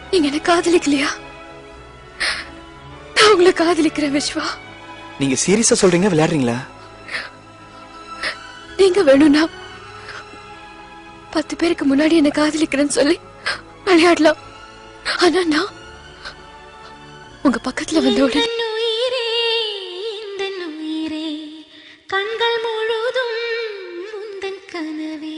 நீங்க என்ன காதலிக்கலையா நான் உங்களை காதலிக்கிறேன் விஸ்வா நீங்க சீரியஸா சொல்றீங்க விளையாடுறீங்களா நீங்க வேணும்னா பத்து பேருக்கு முன்னாடி என்ன காதலிக்கிறேன்னு சொல்லி விளையாடலாம் ஆனா நான் உங்க பக்கத்துல வந்த உடனே எந்தன் உயிரே எந்தன் உயிரே கண்கள் முழுதும் முந்தன் கனவே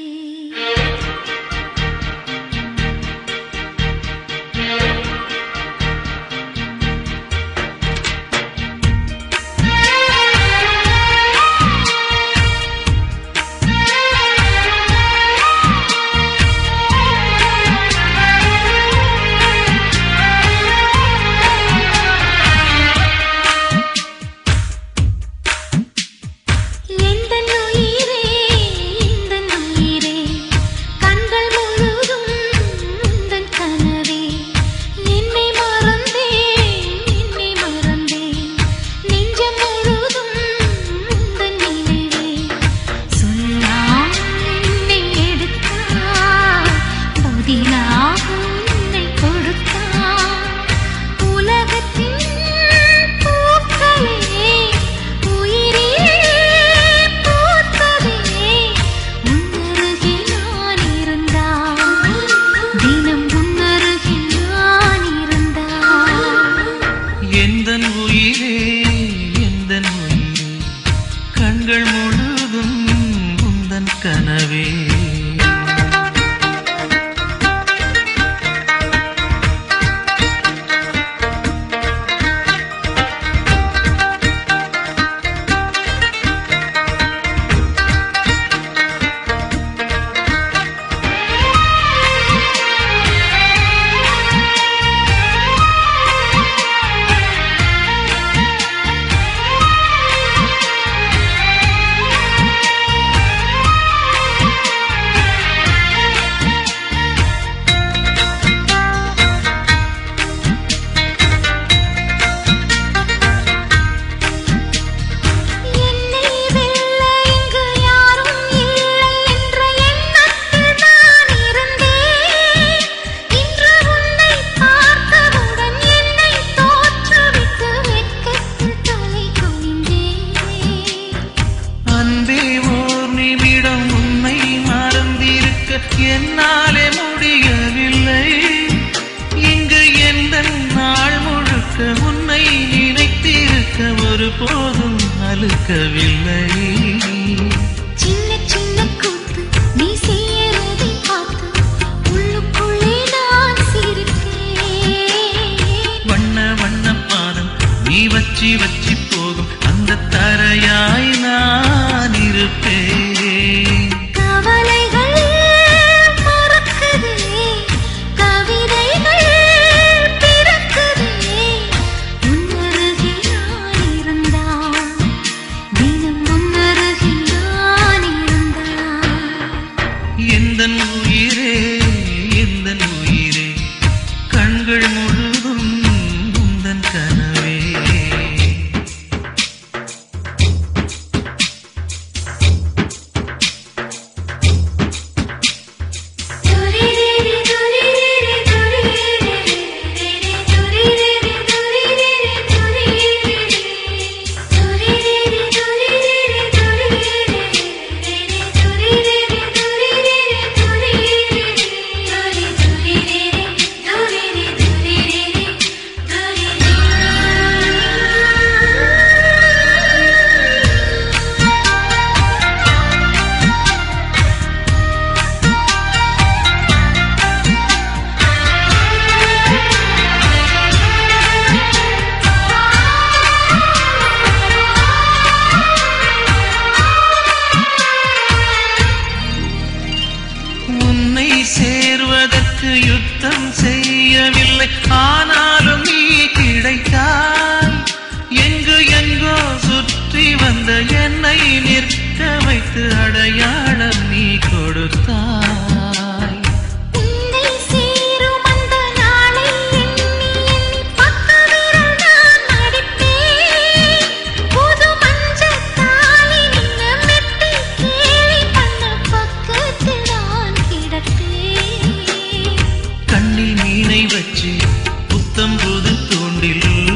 எந்தன் உயிரே எந்தன் உயிரே கண்கள் முழுதும் முந்தன் கனவே என்னை மறந்தேன் என்னை மறந்தேன் நெஞ்சம் முழுதும் முந்தன் நினைவே சொல்லாமல் என்னை எடுத்தார் புதினாக உன்னை கொடுத்தார் உலகத்தின் பூக்களே உயிரே பூத்ததே உன்னருகில் நான் இருந்தால் தினம் உன்னருகில் நான் இருந்தால் எந்தன் உயிரே எந்தன் உயிரே கண்கள் முழுதும் உந்தன் கனவே என்னை வெல்ல இங்கு யாரும் இல்லை என்ற எண்ணத்தில் நான் இருந்தேன் இன்று உன்னை பார்த்தவுடன் என்னை தோற்றுவிட்டு வெட்கத்தில் தலை குனிந்தேன் அன்பே ஓர் நிமிடம் உன்னை மறந்திருக்க என்னாலே முடியவில்லை இங்கு எந்த நாள் முழுக்க உன்னை நினைத்திருக்க ஒருபோதும் அழுக்கவில்லை சின்ன சின்ன கூத்து நீ செய்யறதை பார்த்து உள்ளுக்குள்ளே நான் சிரித்தேன் வண்ண வண்ண பாதம் நீ வச்சி வச்சி போகும் அந்த தரையாய் நான் இருப்பேன் கவலைகள் மறக்குதே கவிதைகள் பிறக்குதே உன்னருகில் நான் இருந்தால் தினம் உன்னருகில் நான் இருந்தால் எந்தன் உயிரே எந்தன் உயிரே கண்கள் முழுதும் உந்தன் கனவே உன்னை சேர்வதற்கு யுத்தம் செய்யவில்லை ஆனாலும் நீ கிடைத்தாய் எங்கு எங்கோ சுற்றி வந்த என்னை நிற்க வைத்து அடையாளம் நீ கொடுத்தாய் உன்னை சேரும் அந்த நாளை எண்ணி எண்ணி பக்க விரல் நான் மடிப்பேன் புது மஞ்சள் தாலி நின்ன மெட்டி கேலி பண்ண பக்கத்தில் நான் கிடப்பேன் கண்ணில் நீர் உன்னை வச்சு புத்தம் புது தூண்டில்